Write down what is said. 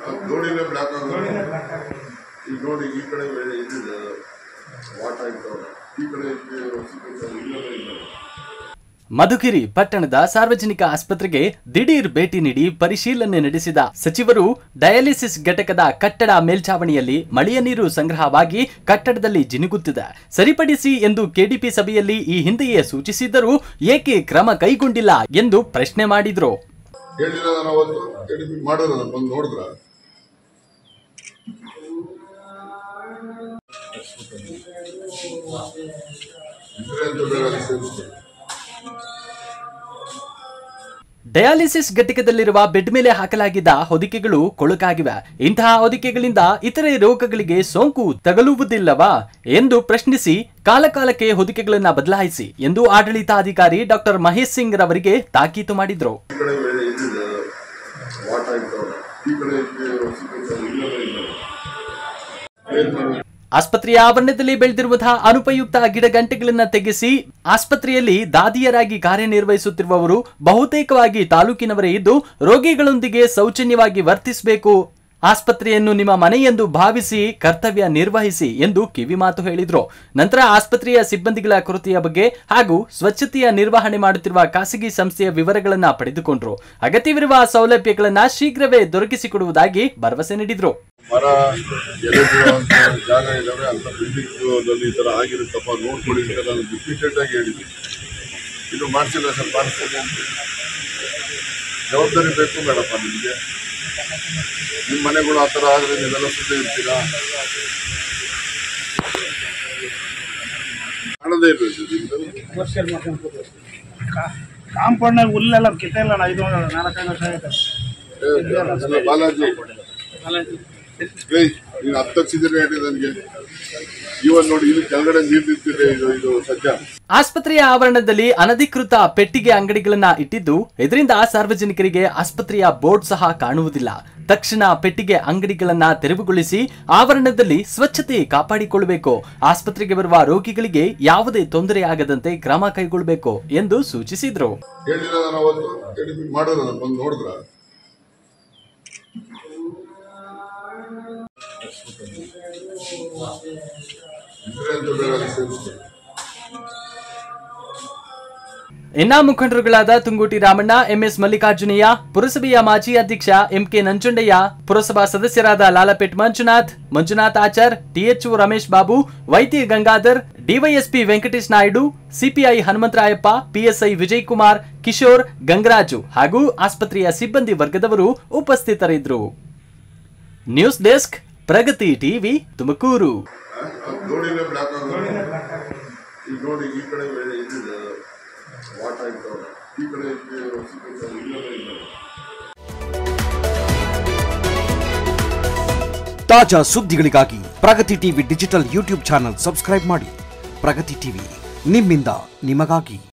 ಗೋಣಿನೇ block ಆಗೋದು ಈಗ ನೋಡಿ ಈ ಕಡೆ ಬೆಳೆ ಇದಿದೆ ವಾಟ್ ಆಯ್ತು ಈ ಕಡೆ ಇಲ್ಲವೇ ಇಲ್ಲ ಮಧುಗಿರಿ ಪಟ್ಟಣದ ಸಾರ್ವಜನಿಕ ಆಸ್ಪತ್ರೆಗೆ ದಿಢೀರ್ ಭೇಟಿ ನೀಡಿ ಪರಿಶೀಲನೆ ನಡೆಸಿದ ಸಚಿವರು ಡಯಾಲಿಸಿಸ್ ಘಟಕದ ಕಟ್ಟಡ ಮೇಲ್ಛಾವಣಿಯಲ್ಲಿ ಮಳೆಯ ನೀರು ಸಂಗ್ರಹವಾಗಿ ಕಟ್ಟಡದಲ್ಲಿ ಜಿನುಗುತ್ತಿದೆ ಸರಿಪಡಿಸಿ ಎಂದು ಕೆಡಿಪಿ ಸಭೆಯಲ್ಲಿ ಈ ಹಿಂದೆಯೇ ಸೂಚಿಸಿದ್ದರೂ ಏಕೆ ಕ್ರಮ ಕೈಗೊಂಡಿಲ್ಲ ಎಂದು ಪ್ರಶ್ನೆ ಮಾಡಿದ್ರು ಹೇಳಿಲ್ಲ ನಾನು ಅವತ್ತು ಹೇಳಿದ್ವಿ ಮಾಡೋದು ನಾನು ಬಂದು ನೋಡಿದ್ರ ಇದ್ರೆ ಅಂತ ಬೇರೆ ಅಲ್ಲಿ ಸೇರಿಸ್ತಾರೆ ಡಯಾಲಿಸಿಸ್ ಘಟಕದಲ್ಲಿರುವ ಬೆಡ್ ಮೇಲೆ ಹಾಕಲಾಗಿದ್ದ ಹೊದಿಕೆಗಳು ಕೊಳಕಾಗಿವೆ ಇಂತಹ ಹೊದಿಕೆಗಳಿಂದ ಇತರೆ ರೋಗಗಳಿಗೆ ಸೋಂಕು ತಗಲುವುದಿಲ್ಲವಾ ಎಂದು ಪ್ರಶ್ನಿಸಿ ಕಾಲಕಾಲಕ್ಕೆ ಹೊದಿಕೆಗಳನ್ನ ಬದಲಾಯಿಸಿ ಎಂದು ಆಡಳಿತಾಧಿಕಾರಿ ಡಾಕ್ಟರ್ ಮಹೇಶ್ ಸಿಂಗ್ ರವರಿಗೆ ತಾಕೀತು ಮಾಡಿದ್ರು ಈ ಕಡೆ ಬೆಳೆ ಇದಿದೆ ವಾಟ್ ಆಯ್ತು ಈ ಕಡೆ ಇಲ್ಲವೇ ಇಲ್ಲ ಏನ್ ಮಾಡ್ಬೇಕು ಆಸ್ಪತ್ರೆಯ ಆವರಣದಲ್ಲಿ ಬೆಳೆದಿರುವಂತಹ ಅನುಪಯುಕ್ತ ಗಿಡಗಂಟೆಗಳನ್ನ ತೆಗೆಸಿ ಆಸ್ಪತ್ರೆಯಲ್ಲಿ ದಾದಿಯರಾಗಿ ಕಾರ್ಯನಿರ್ವಹಿಸುತ್ತಿರುವವರು ಬಹುತೇಕವಾಗಿ ತಾಲೂಕಿನವರೇ ಇದ್ದು ರೋಗಿಗಳೊಂದಿಗೆ ಸೌಜನ್ಯವಾಗಿ ವರ್ತಿಸಬೇಕು ಆಸ್ಪತ್ರೆಯನ್ನು ನಿಮ್ಮ ಮನೆಯೆಂದು ಭಾವಿಸಿ ಕರ್ತವ್ಯ ನಿರ್ವಹಿಸಿ ಎಂದು ಕಿವಿಮಾತು ಹೇಳಿದ್ರು ನಂತರ ಆಸ್ಪತ್ರೆಯ ಸಿಬ್ಬಂದಿಗಳ ಕೊರತೆಯ ಬಗ್ಗೆ ಹಾಗೂ ಸ್ವಚ್ಛತೆಯ ನಿರ್ವಹಣೆ ಮಾಡುತ್ತಿರುವ ಖಾಸಗಿ ಸಂಸ್ಥೆಯ ವಿವರಗಳನ್ನ ಪಡೆದುಕೊಂಡ್ರು ಅಗತ್ಯವಿರುವ ಸೌಲಭ್ಯಗಳನ್ನ ಶೀಘ್ರವೇ ದೊರಕಿಸಿಕೊಡುವುದಾಗಿ ಭರವಸೆ ನೀಡಿದ್ರು ಮರ ಎಲೆ ಬೀಳುವಂತ ಜಾಗ ಇದಾವೆ ಅಂತ ಬಿಲ್ಡಿಂಗ್ ಈ ತರ ಆಗಿರುತ್ತಪ್ಪ ನೋಡ್ಕೊಳ್ಳಿ ಅಂತ ನಾನು ರಿಪೀಟೆಡ್ ಆಗಿ ಹೇಳಿದ್ದೀನಿ ಇದು ಮಾಡಿಸಿಲ್ಲ ಸರ್ ಮಾಡಿಸ್ತೀನಿ ಅಂತ ಜವಾಬ್ದಾರಿ ಬೇಕು ಬೇಡಪ್ಪ ನಿಮಗೆ ನಿಮ್ಮ ಮನೆಗಳು ಆ ಥರ ಆದರೆ ನೀವೆಲ್ಲ ಸುದ್ದಿ ಇರ್ತೀರಾ ಕಾಣದೇ ಇರಬೇಕು ನಿಮ್ದು ಕಾಂಪೌಂಡ್ನಾಗ ಹುಲ್ಲೆಲ್ಲ ಕಿತ್ತಿಲ್ಲ ನಾ ಐದು ನಾಲ್ಕೈದು ವರ್ಷ ಆಯ್ತು ಏ, ಅಲ್ಲ, ಬಾಲಾಜಿ ಪ್ಲೀಸ್ ನೀನು ಹತ್ತು ಹಚ್ಚಿದ್ರೆ ಹೇಳಿ ನನಗೆ ಇವನ್ ನೋಡಿ ಇಲ್ಲಿ ಕೆಳಗಡೆ ನೀರು ನಿಂತಿದೆ ಇದು ಇದು ಸಜ್ಜ ಆಸ್ಪತ್ರೆಯ ಆವರಣದಲ್ಲಿ ಅನಧಿಕೃತ ಪೆಟ್ಟಿಗೆ ಅಂಗಡಿಗಳನ್ನ ಇಟ್ಟಿದ್ದು ಇದರಿಂದ ಸಾರ್ವಜನಿಕರಿಗೆ ಆಸ್ಪತ್ರೆಯ ಬೋರ್ಡ್ ಸಹ ಕಾಣುವುದಿಲ್ಲ ತಕ್ಷಣ ಪೆಟ್ಟಿಗೆ ಅಂಗಡಿಗಳನ್ನ ತೆರವುಗೊಳಿಸಿ ಆವರಣದಲ್ಲಿ ಸ್ವಚ್ಛತೆ ಕಾಪಾಡಿಕೊಳ್ಳಬೇಕು ಆಸ್ಪತ್ರೆಗೆ ಬರುವ ರೋಗಿಗಳಿಗೆ ಯಾವುದೇ ತೊಂದರೆ ಆಗದಂತೆ ಕ್ರಮ ಕೈಗೊಳ್ಳಬೇಕು ಎಂದು ಸೂಚಿಸಿದ್ರು ಹೇಳಿಲ್ಲ ನಾನು ಅವತ್ತು ಹೇಳಿದ್ವಿ ಮಾಡೋದು ನಾನು ಬಂದು ನೋಡಿದ್ರ ಇದ್ರೆ ಅಂತ ಬೇರೆ ಅಲ್ಲಿ ಸೇರಿಸ್ತಾರೆ ಇನ್ನ ಮುಖಂಡರುಗಳಾದ ತುಂಗೋಟಿ ರಾಮಣ್ಣ ಎಂಎಸ್ ಮಲ್ಲಿಕಾರ್ಜುನಯ್ಯ ಪುರಸಭೆಯ ಮಾಜಿ ಅಧ್ಯಕ್ಷ ಎಂಕೆ ನಂಜುಂಡಯ್ಯ ಪುರಸಭಾ ಸದಸ್ಯರಾದ ಲಾಲಪೇಟ್ ಮಂಜುನಾಥ್ ಮಂಜುನಾಥ್ ಆಚಾರ್ ಟಿಎಚ್ಒ ರಮೇಶ್ ಬಾಬು ವೈದ್ಯ Gangadhar DYSP Venkatesh Naidu CPI Hanumantharayappa PSI Vijay Kumar Kishore Gangaraju ಹಾಗೂ ಆಸ್ಪತ್ರೆಯ ಸಿಬ್ಬಂದಿ ವರ್ಗದವರು ಉಪಸ್ಥಿತರಿದ್ದರು news desk Pragati TV Tumakuru ಗೋಣಿನೇ ಬ್ಲಾಕ್ ಆಗೋದು ಈಗ ನೋಡಿ ಈ ಕಡೆ ಬೆಳೆ ಇದಿದೆ ವಾಟ್ ಆಯ್ತು ಈ ಕಡೆ ಇಲ್ಲವೇ ಇಲ್ಲ ತಾಜಾ ಸುದ್ದಿಗಳಿಗಾಗಿ Pragati TV digital YouTube channel subscribe ಮಾಡಿ ಪ್ರಗತಿ ಟಿವಿ ನಿಮ್ಮಿಂದ ನಿಮಗಾಗಿ